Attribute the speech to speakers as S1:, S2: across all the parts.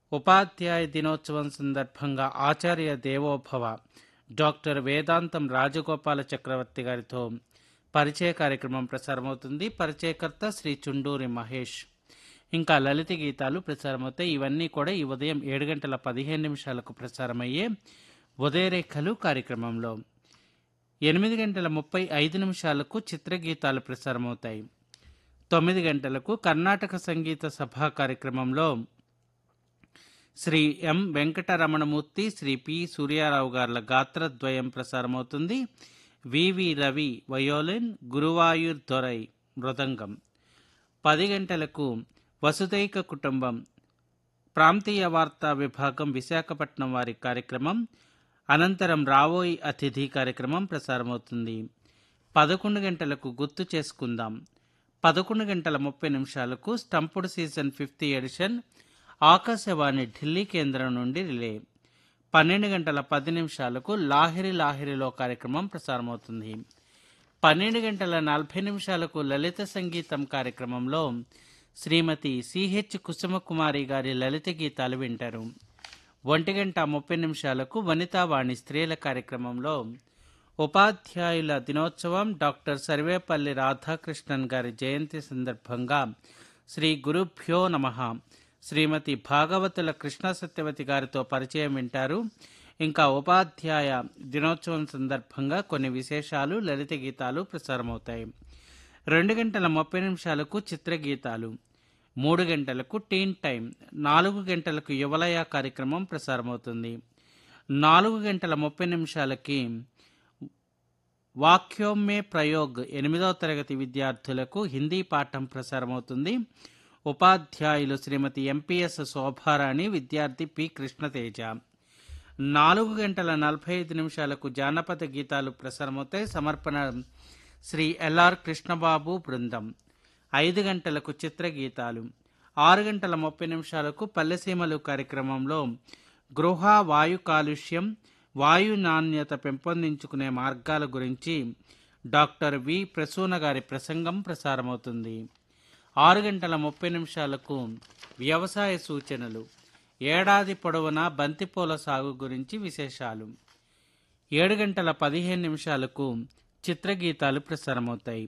S1: ఉపాధ్యాయ దినోత్సవం సందర్భంగా ఆచార్య దేవోభవ డాక్టర్ వేదాంతం రాజగోపాల చక్రవర్తి గారితో పరిచయ కార్యక్రమం ప్రసారమవుతుంది పరిచయకర్త శ్రీ చుండూరి మహేష్ ఇంకా లలిత గీతాలు ప్రసారమవుతాయి ఇవన్నీ కూడా ఈ ఉదయం ఏడు గంటల పదిహేను నిమిషాలకు ప్రసారమయ్యే ఉదయరేఖలు కార్యక్రమంలో ఎనిమిది గంటల ముప్పై ఐదు నిమిషాలకు చిత్రగీతాలు ప్రసారమవుతాయి తొమ్మిది గంటలకు కర్ణాటక సంగీత సభా కార్యక్రమంలో శ్రీ ఎం వెంకటరమణమూర్తి శ్రీ పి సూర్యారావు గార్ల గాత్రద్వయం ప్రసారమవుతుంది వివి రవి వయోలిన్ గురువాయూర్ దొరై మృదంగం పది గంటలకు వసుదైక కుటుంబం ప్రాంతీయ వార్తా విభాగం విశాఖపట్నం వారి కార్యక్రమం అనంతరం రావోయి అతిథి కార్యక్రమం ప్రసారమవుతుంది పదకొండు గంటలకు గుర్తు చేసుకుందాం పదకొండు గంటల ముప్పై నిమిషాలకు stumped season fifth edition Akashvani Delhi కేంద్రం నుండి రిలే పన్నెండు గంటల పది నిమిషాలకు లాహిరి లాహిరిలో కార్యక్రమం ప్రసారమవుతుంది పన్నెండు గంటల నలభై నిమిషాలకు లలిత సంగీతం కార్యక్రమంలో శ్రీమతి సిహెచ్ కుసుమకుమారి గారి లలిత గీతాలు వింటారు ఒంటి గంట ముప్పై నిమిషాలకు వనితావాణి స్త్రీల కార్యక్రమంలో ఉపాధ్యాయుల దినోత్సవం డాక్టర్ సర్వేపల్లి రాధాకృష్ణన్ గారి జయంతి సందర్భంగా శ్రీ గురుభ్యో నమ శ్రీమతి భాగవతుల కృష్ణ సత్యవతి గారితో పరిచయం వింటారు ఇంకా ఉపాధ్యాయ దినోత్సవం సందర్భంగా కొన్ని విశేషాలు లలిత గీతాలు ప్రసారమవుతాయి రెండు గంటల ముప్పై నిమిషాలకు చిత్రగీతాలు మూడు గంటలకు టీన్ టైం నాలుగు గంటలకు యువలయ కార్యక్రమం ప్రసారమవుతుంది నాలుగు గంటల ముప్పై నిమిషాలకి వాక్యోమ్మే ప్రయోగ్ ఎనిమిదవ తరగతి విద్యార్థులకు హిందీ పాఠం ప్రసారమవుతుంది ఉపాధ్యాయులు శ్రీమతి ఎంపీఎస్ శోభారాణి విద్యార్థి పి కృష్ణతేజ నాలుగు గంటల నలభై ఐదు నిమిషాలకు జానపద గీతాలు ప్రసారమవుతాయి సమర్పణ శ్రీ ఎల్ఆర్ కృష్ణబాబు బృందం ఐదు గంటలకు చిత్రగీతాలు ఆరు గంటల ముప్పై నిమిషాలకు పల్లెసీమలు కార్యక్రమంలో గృహ వాయు కాలుష్యం వాయు నాణ్యత పెంపొందించుకునే మార్గాల గురించి డాక్టర్ వి ప్రసూన గారి ప్రసంగం ప్రసారమవుతుంది ఆరు గంటల ముప్పై నిమిషాలకు వ్యవసాయ సూచనలు ఏడాది పొడవునా బంతిపూల సాగు గురించి విశేషాలు ఏడు గంటల పదిహేను నిమిషాలకు చిత్రగీతాలు ప్రసారమవుతాయి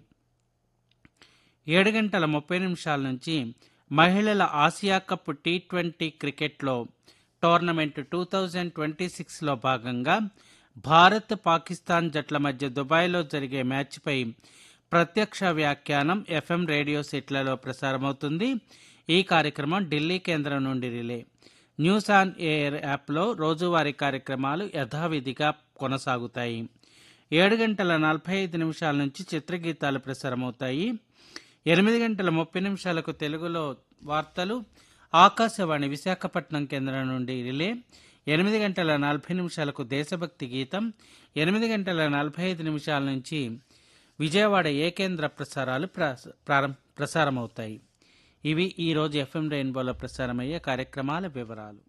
S1: ఏడు గంటల ముప్పై నిమిషాల నుంచి మహిళల ఆసియా కప్ టీ ట్వంటీ క్రికెట్లో టోర్నమెంట్ టూ థౌజండ్ ట్వంటీ సిక్స్లో భాగంగా భారత్ పాకిస్తాన్ జట్ల మధ్య దుబాయ్లో జరిగే మ్యాచ్పై ప్రత్యక్ష వ్యాఖ్యానం ఎఫ్ఎం రేడియో సెట్లలో ప్రసారమవుతుంది ఈ కార్యక్రమం ఢిల్లీ కేంద్రం నుండి రిలే న్యూస్ ఆన్ ఎయిర్ యాప్లో రోజువారీ కార్యక్రమాలు యథావిధిగా కొనసాగుతాయి ఏడు గంటల నలభై ఐదు నిమిషాల నుంచి చిత్రగీతాలు ప్రసారమవుతాయి ఎనిమిది గంటల ముప్పై నిమిషాలకు తెలుగులో వార్తలు ఆకాశవాణి విశాఖపట్నం కేంద్రం నుండి రిలే ఎనిమిది గంటల నలభై నిమిషాలకు దేశభక్తి గీతం ఎనిమిది గంటల నలభై ఐదు నిమిషాల నుంచి విజయవాడ ఏ కేంద్ర ప్రసారాలు ప్రసారమవుతాయి ఇవి ఈరోజు ఎఫ్ఎం రెయిన్బోలో ప్రసారమయ్యే కార్యక్రమాల వివరాలు